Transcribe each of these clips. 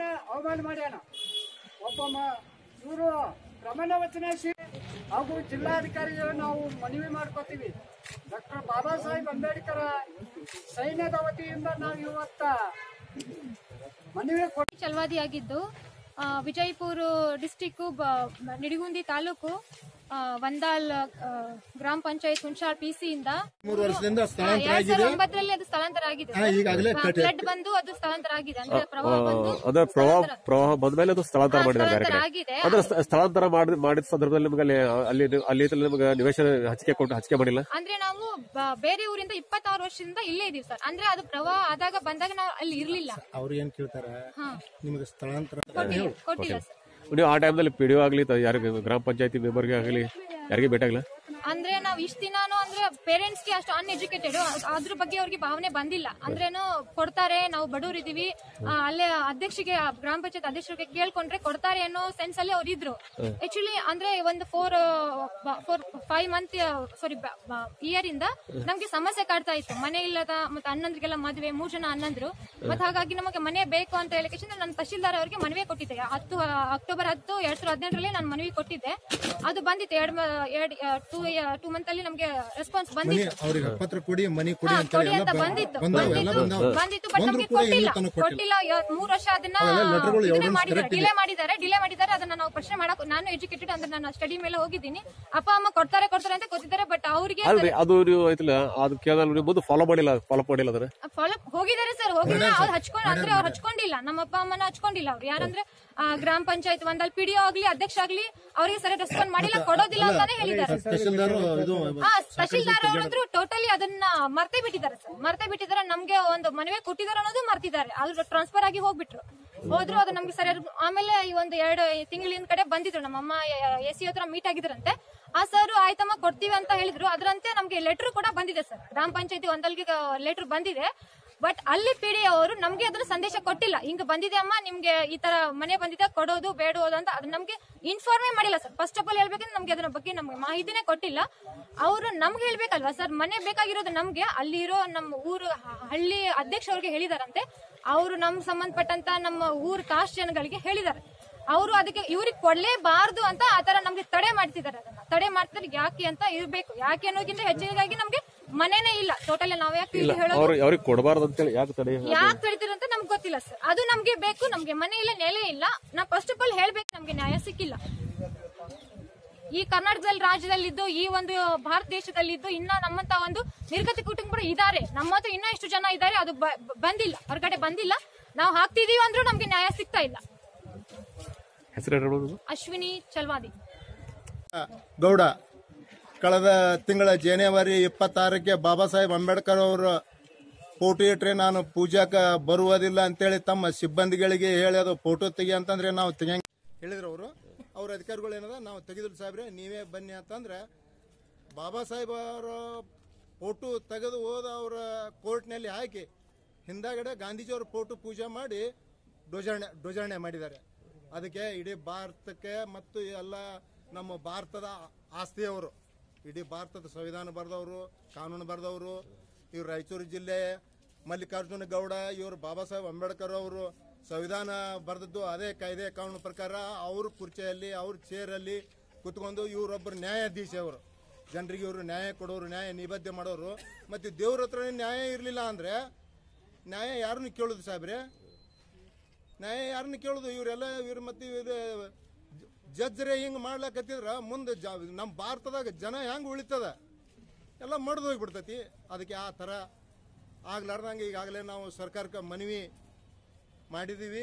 ಅವಮಾನ ಮಾಡ್ಯಾನ ಒಬ್ಬ ಇವರು ಪ್ರಮಾಣ ವಚನ ಶಿ- ಹಾಗೂ ಜಿಲ್ಲಾಧಿಕಾರಿಗಳು ನಾವು ಮನವಿ ಮಾಡ್ಕೋತೀವಿ ಡಾಕ್ಟರ್ ಬಾಬಾ ಸಾಹೇಬ್ ಅಂಬೇಡ್ಕರ್ ಸೈನ್ಯದ ವತಿಯಿಂದ ನಾವು ಇವತ್ತ ಮನವಿ ಕೊಟ್ಟು ಚಲವಾದಿಯಾಗಿದ್ದು ಆ, ವಿಜಯಪುರ ಡಿಸ್ಟಿಕ್ ನಿಡಗುಂದಿ ತಾಲೂಕು ಆ, ವಂದಾಲ್ ಆ, ಗ್ರಾಮ ಪಂಚಾಯತ್ ಹುಣಸಾಳ್ ಪಿಸಿ ಇಂದ ಮೂರು ವರ್ಷದಿಂದ ಸ್ಥಳಾಂತರ ಎರಡ್ ಆಗಿದೆ ಸಾವಿರದ ಒಂಬತ್ತರಲ್ಲಿ ಅದು ಸ್ಥಳಾಂತರ ಆಗಿದೆ ಹಾ, ಈಗಾಗಲೇ ಕಟ್ಟಿ- ಫ್ಲಡ್ ಬಂದು ಅದು ಸ್ಥಳಾಂತರ ಆಗಿದೆ ಅಂದ್ರೆ ಪ್ರವಾಹ ಬಂದು ಅದೇ ಪ್ರವಾಹ ಪ್ರವಾಹ ಬಂದ್ಮೇಲೆ ಅದು ಸ್ಥಳಾಂತರ ಹಾ, ಮಾಡಿದ್ದಾರೆ ಬೇರೆ ಸ್ಥಳಾಂತರ ಕಡೆ ಆಗಿದೆ. ಅಂದ್ರೆ ಸ್ಥ- ಸ್ಥಳಾಂತರ ಮಾಡಿದ ಮಾಡಿದ ಸಂದರ್ಭದಲ್ಲಿ ನಿಮ್ಗೆ ಅಲ್ಲಿ ಅಲ್ಲಿ ಅಲ್ಲಿ ನಿಮ್ಗೆ ನಿವೇಶನ ಹಂಚಿಕೆ ಕೊಟ್ಟು ಹಂಚಿಕೆ ಮಾಡಿಲ್ಲ ಅಂದ್ರೆ ನಾವು ಬ- ಬೇರೆ ಊರಿಂದ ಇಪ್ಪತ್ತಾರು ವರ್ಷದಿಂದ ಇಲ್ಲೇ ಇದೀವಿ ಸರ್ ಅಂದ್ರೆ ಅದು ಪ್ರವಾಹ ಆದಾಗ ಬಂದಾಗ ನಾವು ಅಲ್ಲಿ ಇರ್ಲಿಲ್ಲ ಅವ್ರು ಏನ್ ಕೇಳ್ತಾರ ನಿಮಗೆ ಸ್ಥಳಾಂತರ ಕೊಟ್ಟಿಲ್ಲ ಕೊಟ್ಟಿಲ್ಲ ಸರ್ ನೀವು ಆ ಟೈಮ್ದಲ್ಲಿ ಪಿ ಡಿ ಆಗ್ಲಿ ತ- ಯಾರಿಗೆ ಗ್ರಾಮ ಪಂಚಾಯತಿ ಮೆಂಬರ್ಗೆ ಆಗಲಿ ಯಾರಿಗೆ ಭೇಟಿಯಾಗಲ್ಲ ಅಂದ್ರೆ ನಾವ್ ಇಷ್ಟ ದಿನಾನು ಅಂದ್ರೆ ಪೇರೆಂಟ್ಸ್ ಗೆ ಅಷ್ಟು ಅನ್ಎಜುಕೇಟೆಡ್ ಅದ್ರ ಬಗ್ಗೆ ಅವ್ರಿಗೆ ಭಾವನೆ ಬಂದಿಲ್ಲ ಅಂದ್ರೇನು ಕೊಡ್ತಾರೆ ನಾವು ಬಡವ್ರು ಇದೀವಿ ಆ, ಅಲ್ಲೇ ಅಧ್ಯಕ್ಷರಿಗೆ ಆ ಗ್ರಾಮ ಪಂಚಾಯತ್ ಅಧ್ಯಕ್ಷರಿಗೆ ಕೇಳ್ಕೊಂಡ್ರೆ ಕೊಡ್ತಾರೆ ಅನ್ನೋ ಸೆನ್ಸ್ ಅಲ್ಲಿ ಅವ್ರು ಇದ್ರು ಆಕ್ಚುಲಿ ಅಂದ್ರೆ ಒಂದು four four five month sorry year ಇಂದ ನಮ್ಗೆ ಸಮಸ್ಯೆ ಕಾಡ್ತಾ ಇತ್ತು ಮನೆ ಇಲ್ಲದ ಮತ್ತೆ ಅಣ್ಣಂದ್ರಿಗೆಲ್ಲ ಮದುವೆ ಮೂರ್ ಜನ ಅಣ್ಣಂದ್ರು ಮತ್ತೆ ಹಾಗಾಗಿ ನಮಗೆ ಮನೆ ಬೇಕು ಅಂತ ಹೇಳಿಕೆ ನಾನು ತಹಶೀಲ್ದಾರ್ ಅವರಿಗೆ ಮನವಿ ಕೊಟ್ಟಿದ್ದೆ ಹತ್ತು ಅಕ್ಟೋಬರ್ ಹತ್ತು ಎರಡ್ ಸಾವಿರದ ಹದಿನೆಂಟರಲ್ಲಿ ನಾನು ಮನವಿ ಕೊಟ್ಟಿದ್ದೆ ಅದು ಬಂದಿತ್ತು ಎರಡ್ ಮ- ಎರಡ್ ಟೂ ಟೂ ಮಂತ್ ಅಲ್ಲಿ ನಮ್ಗೆ ರೆಸ್ಪಾನ್ಸ್ ಮನಿ ಬಂದಿತ್ತು ಅವ್ರಿಗೆ ಪತ್ರ ಕೊಡಿ ಮನಿ ಕೊಡಿ ಹಾ, ಅಂತ ಕೊಡಿ ಎಲ್ಲ ಅಂತ ಬ- ಬಂದಿತ್ತು ಬಂದಾವ ಎಲ್ಲ ಬಂದಿತ್ತು ಬಂದಾವ ಬಂದಿತ್ತು ಬಟ್ ಒಂದ್ರು ನಮ್ಗೆ ಕೂಡ ಕೊಟ್ಟಿಲ್ಲ ಇನ್ನೂ ತನಕ ಕೊಟ್ಟಿಲ್ಲ ಕೊಟ್ಟಿಲ್ಲ ಯ- ಮೂರ್ ವರ್ಷ ಅದನ್ನ ಅವೆಲ್ಲ letterಗಳು ಇದನ್ನೇ evidence ಮಾಡಿದ್ದಾರೆ correct ಇದೆ. ಡಿಲೇ ಮಾಡಿದ್ದಾರೆ ಡಿಲೇ ಮಾಡಿದ್ದಾರೆ ಅದನ್ನ ನಾವು ಪ್ರಶ್ನೆ ಮಾಡಕ್ ನಾನು ಎಜುಕೇಟೆಡ್ ಅಂದ್ರೆ ನಾನು ಸ್ಟಡಿ ಮೇಲೆ ಹೋಗಿದ್ದೀನಿ ಅಪ್ಪ ಅಮ್ಮ ಕೊಡ್ತಾರೆ ಕೊಡ್ತಾರೆ ಅಂತ ಗೊತ್ತಿದ್ದಾರೆ ಬಟ್ ಅವ್ರಿಗೆ ಅಲ್ರಿ ಅದು ನೀವು ಐತಿಲ್ಲ ಅದು ಕೇಳಿದ್ರೆ ನೀವು ಮುಂದೆ ಫಾಲೋ ಮಾಡಿಲ್ಲ ಫಾಲೋ ಮಾಡಿಲ್ಲ ಅದನ್ನ ಫಾಲೋ ಹೋಗಿದ್ದಾರೆ ಸರ್ ಹೋಗಿಲ್ಲ ಅವ್ರು ಹಚ್ಕೊಂಡ್ ಅಂದ್ರೆ ಅವ್ರು ಹಚ್ಕೊಂಡಿಲ್ಲ ನಮ್ಮ ಅಪ್ಪ ಅಮ್ಮನ ಹಚ್ಕೊಂಡಿಲ್ಲ ಅವ್ರು ಯಾರಂದ್ರೆ ಆ, ಗ್ರಾಮ ಪಂಚಾಯತ್ ಒಂದಲ್ಲಿ ಪಿಡಿಒ ಆಗ್ಲಿ ಅಧ್ಯಕ್ಷ ಆಗ್ಲಿ ಅವರಿಗೆ ಸರಿ ರೆಸ್ಪಾಂಡ್ ಮಾಡಿಲ್ಲ ಕೊಡೋದಿಲ್ಲ ಅಂತಾನೆ ಹೇಳಿದ್ದಾರೆ ತಹಶೀಲ್ದಾರ್ ಇದು ಹಾ ತಹಶೀಲ್ದಾರ್ ಅವರಂದ್ರು ಟೋಟಲಿ ಅದನ್ನ ಮರ್ತೇ ಬಿಟ್ಟಿದ್ದಾರೆ ಸರ್ ಮರ್ತೇ ಬಿಟ್ಟಿದ್ದಾರೆ ನಮ್ಗೆ ಒಂದು ಮನವಿ ಕೊಟ್ಟಿದ್ದಾರೆ ಅನ್ನೋದು ಮರ್ತಿದ್ದಾರೆ ಅದು ಟ್ರಾನ್ಸ್ಫರ್ ಆಗಿ ಹೋಗ್ಬಿಟ್ರು ಹೋದ್ರು ಅದು ನಮ್ಗೆ ಸರಿಯಾದ ಆಮೇಲೆ ಈ ಒಂದು ಎರಡು ತಿಂಗಳಿನ ಕಡೆ ಬಂದಿದ್ರು ನಮ್ಮಮ್ಮ ಎ ಸಿ ಹತ್ರ ಮೀಟ್ ಆಗಿದ್ರಂತೆ ಆ ಸರ್ ಆಯ್ತಮ್ಮ ಕೊಡ್ತೀವಿ ಅಂತ ಹೇಳಿದ್ರು ಅದರಂತೆ ನಮ್ಗೆ ಲೆಟರ್ ಕೂಡ ಬಂದಿದೆ ಸರ್ ಗ್ರಾಮ ಪಂಚಾಯತಿ ಒಂದಲ್ಗೆ ಲೆಟರ್ ಬಂದಿದೆ ಬಟ್ ಅಲ್ಲಿ ಪಿ ಡಿ ಅವರು ನಮ್ಗೆ ಅದನ್ನ ಸಂದೇಶ ಕೊಟ್ಟಿಲ್ಲ ಹಿಂಗ ಬಂದಿದೆ ಅಮ್ಮ ನಿಮ್ಗೆ ಈ ತರ ಮನೆ ಬಂದಿದೆ ಕೊಡೋದು ಬೇಡೋದು ಅಂತ ಅದು ನಮ್ಗೆ ಇನ್ಫಾರ್ಮೇ ಮಾಡಿಲ್ಲ ಸರ್ ಫಸ್ಟ್ ಆಫ್ ಆಲ್ ಹೇಳ್ಬೇಕಂದ್ರೆ ನಮ್ಗೆ ಅದ್ರ ಬಗ್ಗೆ ನಮ್ಗೆ ಮಾಹಿತಿನೇ ಕೊಟ್ಟಿಲ್ಲ ಅವರು ನಮ್ಗೆ ಹೇಳ್ಬೇಕಲ್ವಾ ಸರ್ ಮನೆ ಬೇಕಾಗಿರೋದು ನಮ್ಗೆ ಅಲ್ಲಿರೋ ನಮ್ಮ ಊರು ಹ- ಹಳ್ಳಿ ಅಧ್ಯಕ್ಷ ಅವ್ರಿಗೆ ಹೇಳಿದಾರಂತೆ ಅವರು ನಮ್ಗೆ ಸಂಬಂಧಪಟ್ಟಂತ ನಮ್ಮ ಊರ್ ಕಾಸ್ಟ್ ಜನಗಳಿಗೆ ಹೇಳಿದ್ದಾರೆ ಅವರು ಅದಕ್ಕೆ ಇವ್ರಿಗೆ ಕೊಡ್ಲೇಬಾರ್ದು ಅಂತ ಆತರ ನಮ್ಗೆ ತಡೆ ಮಾಡ್ತಿದ್ದಾರೆ ಅದನ್ನ ತಡೆ ಮಾಡ್ತಿದ್ರೆ ಯಾಕೆ ಅಂತ ಇರ್ಬೇಕು ಯಾಕೆ ಅನ್ನೋದಕ್ಕಿಂತ ಹೆಚ್ಚಿನದಾಗಿ ನಮ್ಗೆ ಮನೆನೇ ಇಲ್ಲ ಟೋಟಲ್ ನಾವ್ ಯಾಕೆ ಇಲ್ಲಿ ಹೇಳೋದು ಅವ್ರಿಗೆ ಅವ್ರಿಗೆ ಕೊಡಬಾರ್ದು ಅಂತೇಳಿ ಯಾಕೆ ತಡೆ ಯಾಕೆ ತಡಿತೀರ ಅಂತ ನಮ್ಗೆ ಗೊತ್ತಿಲ್ಲ ಸರ್ ಅದು ನಮ್ಗೆ ಬೇಕು ನಮ್ಗೆ ಮನೆ ಇಲ್ಲ ನೆಲೆ ಇಲ್ಲ ನಾ ಫಸ್ಟ್ ಆಫ್ ಆಲ್ ಹೇಳ್ಬೇಕು ನಮ್ಗೆ ನ್ಯಾಯ ಸಿಕ್ಕಿಲ್ಲ ಈ ಕರ್ನಾಟಕದಲ್ಲಿ ರಾಜ್ಯದಲ್ಲಿದ್ದು ಈ ಒಂದು ಭಾರತ ದೇಶದಲ್ಲಿದ್ದು ಇನ್ನ ನಮ್ಮಂತ ಒಂದು ನಿರ್ಗತಿ ಕುಟುಂಬರು ಇದ್ದಾರೆ ನಮ್ಮ ಹತ್ರ ಇನ್ನೂ ಎಷ್ಟು ಜನ ಇದ್ದಾರೆ ಅದು ಬ- ಬ- ಬಂದಿಲ್ಲ ಹೊರಗಡೆ ಬಂದಿಲ್ಲ ನಾವು ಹಾಕ್ತಿದೀವಿ ಅಂದ್ರೂ ನಮ್ಗೆ ನ್ಯಾಯ ಸಿಗ್ತಾ ಇಲ್ಲ ಹೆಸರು ಹೇಳ್ಬೋದು ಅಶ್ವಿನಿ ಚಲ್ವಾದಿ ಗೌಡ ಕಳೆದ ತಿಂಗಳ ಜನವರಿ ಇಪ್ಪತ್ತಾರಕ್ಕೆ ಬಾಬಾ ಸಾಹೇಬ್ ಅಂಬೇಡ್ಕರ್ ಅವರು ಫೋಟೋ ಇಟ್ರೆ ನಾನು ಪೂಜಾಕ ಬರುವುದಿಲ್ಲ ಅಂತೇಳಿ ತಮ್ಮ ಸಿಬ್ಬಂದಿಗಳಿಗೆ ಹೇಳಿ ಅದು ಫೋಟೋ ತೆಗಿ ಅಂತಂದ್ರೆ ನಾವು ತೆಗಿಯಂಗ ಹೇಳಿದ್ರು ಅವರು ಅವ್ರ ಅಧಿಕಾರಿಗಳು ಏನದ ನಾವು ತೆಗೆದ್ರು ಸಾಹೇಬ್ರೆ ನೀವೇ ಬನ್ನಿ ಅಂತಂದ್ರೆ ಬಾಬಾ ಸಾಹೇಬ್ ಅವರ ಫೋಟೋ ತೆಗೆದು ಹೋದ ಅವರ ಕೋರ್ಟ್ನಲ್ಲಿ ಹಾಕಿ ಹಿಂದಾಗಡೆ ಗಾಂಧೀಜಿಯವರ ಫೋಟೋ ಪೂಜೆ ಮಾಡಿ ಧ್ವಜಾರಣೆ ಧ್ವಜಾರಣೆ ಮಾಡಿದ್ದಾರೆ ಅದಕ್ಕೆ ಇಡೀ ಭಾರತಕ್ಕೆ ಮತ್ತು ಎಲ್ಲ ನಮ್ಮ ಭಾರತದ ಆಸ್ತಿಯವರು ಇಡೀ ಭಾರತದ ಸಂವಿಧಾನ ಬರೆದವರು ಕಾನೂನು ಬರೆದವರು ಇವ್ರು ರಾಯಚೂರು ಜಿಲ್ಲೆ ಮಲ್ಲಿಕಾರ್ಜುನ ಗೌಡ ಇವರು ಬಾಬಾ ಸಾಹೇಬ್ ಅಂಬೇಡ್ಕರ್ ಅವರು ಸಂವಿಧಾನ ಬರೆದದ್ದು ಅದೇ ಕಾಯ್ದೆ ಕಾನೂನು ಪ್ರಕಾರ ಅವ್ರ ಕುರ್ಚಿಯಲ್ಲಿ ಅವ್ರ ಚೇರಲ್ಲಿ ಕುತ್ಕೊಂಡು ಇವರೊಬ್ಬರು ನ್ಯಾಯಾಧೀಶ ಅವರು ಜನರಿಗೆ ಇವರು ನ್ಯಾಯ ಕೊಡೋರು ನ್ಯಾಯ ನಿಬದ್ಧ ಮಾಡೋರು ಮತ್ತು ದೇವ್ರ ಹತ್ರ ನ್ಯಾಯ ಇರಲಿಲ್ಲ ಅಂದರೆ ನ್ಯಾಯ ಯಾರನ್ನು ಕೇಳೋದು ಸಾಹೇಬ್ರೆ ನ್ಯಾಯ ಯಾರನ್ನ ಕೇಳೋದು ಇವರೆಲ್ಲ ಇವ್ರು ಮತ್ತೆ ಇವ್ರು ಜಜ್ರೆ ಹಿಂಗೆ ಮಾಡ್ಲಕತ್ತಿದ್ರ ಮುಂದೆ ಜ ನಮ್ಮ ಭಾರತದಾಗ ಜನ ಹೆಂಗೆ ಉಳಿತದ ಎಲ್ಲ ಮಡ್ದು ಹೋಗ್ಬಿಡ್ತೈತಿ ಅದಕ್ಕೆ ಆ ಥರ ಆಗ್ಲಾರ್ದಂಗೆ ಈಗಾಗಲೇ ನಾವು ಸರ್ಕಾರಕ್ಕೆ ಮನವಿ ಮಾಡಿದ್ದೀವಿ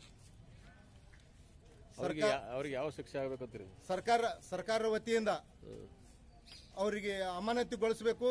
ಅವ್ರಿಗೆ ಯಾ- ಅವ್ರಿಗೆ ಯಾವ ಶಿಕ್ಷೆ ಆಗ್ಬೇಕಂತೀರಿ ಸರ್ಕಾರ ಸರ್ಕಾರ ವತಿಯಿಂದ ಅವರಿಗೆ ಅಮಾನತುಗೊಳಿಸಬೇಕು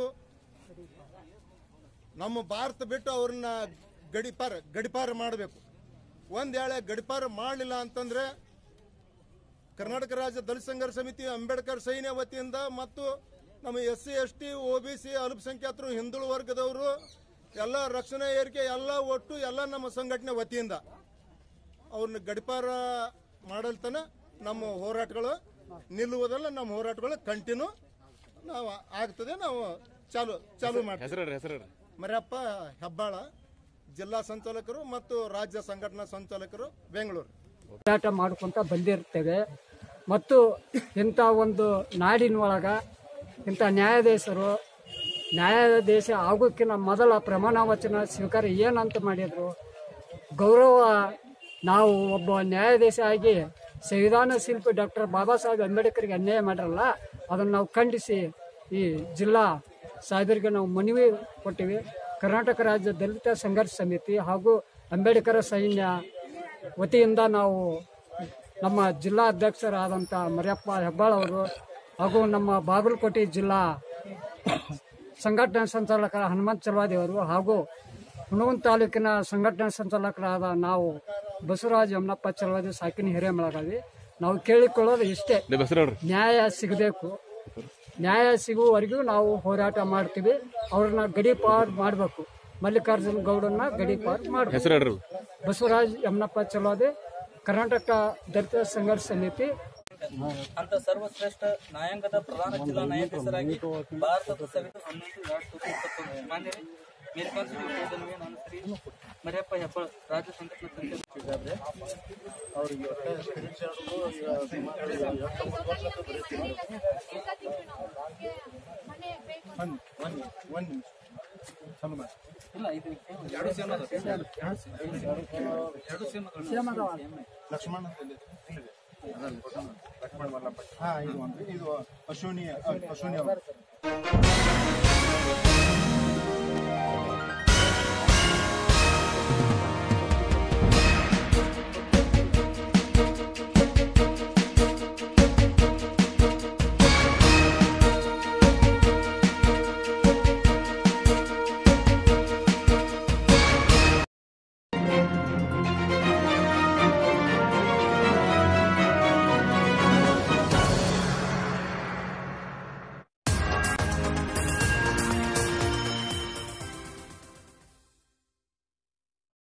ನಮ್ಮ ಭಾರತ ಬಿಟ್ಟು ಅವ್ರನ್ನ ಗಡಿಪಾರ ಗಡಿಪಾರ ಮಾಡಬೇಕು ಒಂದ್ ವೇಳೆ ಗಡಿಪಾರ ಮಾಡಲಿಲ್ಲ ಅಂತಂದ್ರೆ ಕರ್ನಾಟಕ ರಾಜ್ಯ ದಲಿತ ಸಂಘರ್ಷ ಸಮಿತಿ ಅಂಬೇಡ್ಕರ್ ಸೈನ್ಯ ವತಿಯಿಂದ ಮತ್ತು ನಮ್ಮ S C S T O B C ಅಲ್ಪಸಂಖ್ಯಾತರು ಹಿಂದುಳಿದ ವರ್ಗದವರು ಎಲ್ಲ ರಕ್ಷಣಾ ಏರಿಕೆ ಎಲ್ಲ ಒಟ್ಟು ಎಲ್ಲ ನಮ್ಮ ಸಂಘಟನೆ ವತಿಯಿಂದ ಅವ್ರನ್ನ ಗಡಿಪಾರ ಮಾಡಲ್ತನ ನಮ್ಮ ಹೋರಾಟಗಳು ನಿಲ್ಲುವುದಲ್ಲ ನಮ್ಮ ಹೋರಾಟಗಳು ಕಂಟಿನ್ಯೂ ನಾವು ಆಗ್ತದೆ ನಾವು ಚಾಲು ಚಾಲು ಮಾಡ್ತೀವಿ ಹೆಸರು ಹೇಳ್ರಿ ಹೆಸರು ಹೇಳ್ರಿ ಮರ್ಯಪ್ಪ ಹೆಬ್ಬಾಳ ಜಿಲ್ಲಾ ಸಂಚಾಲಕರು ಮತ್ತು ರಾಜ್ಯ ಸಂಘಟನಾ ಸಂಚಾಲಕರು ಬೆಂಗಳೂರು ಹೋರಾಟ ಮಾಡ್ಕೊಂತ ಬಂದಿರ್ತೇವೆ ಮತ್ತು ಇಂಥ ಒಂದು ನಾಡಿನೊಳಗ ಇಂಥ ನ್ಯಾಯಾಧೀಶರು ನ್ಯಾಯಾಧೀಶ ಆಗೋಕ್ಕಿಂತ ಮೊದಲ ಪ್ರಮಾಣ ವಚನ ಸ್ವೀಕಾರ ಏನಂತ ಮಾಡಿದ್ರು ಗೌರವ ನಾವು ಒಬ್ಬ ನ್ಯಾಯಾಧೀಶ ಆಗಿ ಸಂವಿಧಾನ ಶಿಲ್ಪಿ ಡಾಕ್ಟರ್ ಬಾಬಾ ಸಾಹೇಬ್ ಅಂಬೇಡ್ಕರ್ಗೆ ಅನ್ಯಾಯ ಮಾಡಿರಲ್ಲ ಅದನ್ನು ನಾವು ಖಂಡಿಸಿ ಈ ಜಿಲ್ಲಾ ಸಾಹೇಬರಿಗೆ ನಾವು ಮನವಿ ಕೊಟ್ಟಿವಿ ಕರ್ನಾಟಕ ರಾಜ್ಯ ದಲಿತ ಸಂಘರ್ಷ ಸಮಿತಿ ಹಾಗೂ ಅಂಬೇಡ್ಕರ್ ಸೈನ್ಯ ವತಿಯಿಂದ ನಾವು ನಮ್ಮ ಜಿಲ್ಲಾ ಅಧ್ಯಕ್ಷರಾದಂಥ ಮರಿಯಪ್ಪ ಹೆಬ್ಬಾಳ್ ಅವರು ಹಾಗೂ ನಮ್ಮ ಬಾಗಲಕೋಟೆ ಜಿಲ್ಲಾ ಸಂಘಟನಾ ಸಂಚಾಲಕ ಹನುಮಂತ ಚಲವಾದಿ ಅವರು ಹಾಗೂ ಹುಣಗುಂದ ತಾಲೂಕಿನ ಸಂಘಟನಾ ಸಂಚಾಲಕರಾದ ನಾವು ಬಸವರಾಜ್ ಯಮನಪ್ಪ ಚಲವಾದಿ ಸಾಕಿನ ಹಿರೇಮಳಗಾವಿ ನಾವು ಕೇಳಿಕೊಳ್ಳೋದು ಇಷ್ಟೇ ನಿಮ್ಮ ಹೆಸರು ಹೇಳ್ರಿ ನ್ಯಾಯ ಸಿಗಬೇಕು ನ್ಯಾಯ ಸಿಗುವವರೆಗೂ ನಾವು ಹೋರಾಟ ಮಾಡ್ತೀವಿ ಅವ್ರನ್ನ ಗಡೀಪಾರ್ ಮಾಡಬೇಕು ಮಲ್ಲಿಕಾರ್ಜುನ ಗೌಡನ್ನ ಗಡೀಪಾರ್ ಮಾಡಬೇಕು ಹೆಸರು ಹೇಳ್ರಿ ಬಸವರಾಜ್ ಯಮನಪ್ಪ ಚಲೋದೆ ಕರ್ನಾಟಕ ದಲಿತ ಸಂಘರ್ಷ ಸಮಿತಿ ಅಂತ ಸರ್ವಶ್ರೇಷ್ಠ ನ್ಯಾಯಾಂಗದ ಪ್ರಧಾನ ಜಿಲ್ಲಾ ನ್ಯಾಯಾಧೀಶರಾಗಿ ಭಾರತದ ಸಂವಿಧಾನ ಹನ್ನೊಂದು ಎರಡ್ ಸಾವಿರದ ಇಪ್ಪತ್ತೊಂದು ಮಾನ್ಯರೇ ಮೇಲ್ಕಾನ್ಸಿಲ್ ಯೋಜನೆಗೆ ನಾನು ಶ್ರೀ ಮರಿಯಪ್ಪ ಹೆಬ್ಬಾಳ್ ರಾಜ್ಯ ಸಂಘಟನಾ ಸಂಚಾಲಕರಿದ್ದಾರೆ ಅವರಿಗೆ ಒಂದು ಒಂದು ನಿಮಿಷ ಹನುಮಾನ್ ಇಲ್ಲ ಇದು ಎರಡು ಸೇಮ್ ಅದಾವ. ಎರಡು ಸೇಮ್ ಅದಾವ. ಲಕ್ಷ್ಮಣ ಲಕ್ಷ್ಮಣ ಮಲ್ಲಪ್ಪ ಹಾ ಇದು ಒಂದು ಇದು ಅಶ್ವಿನಿ ಅಶ್ವಿನಿ ಅವರು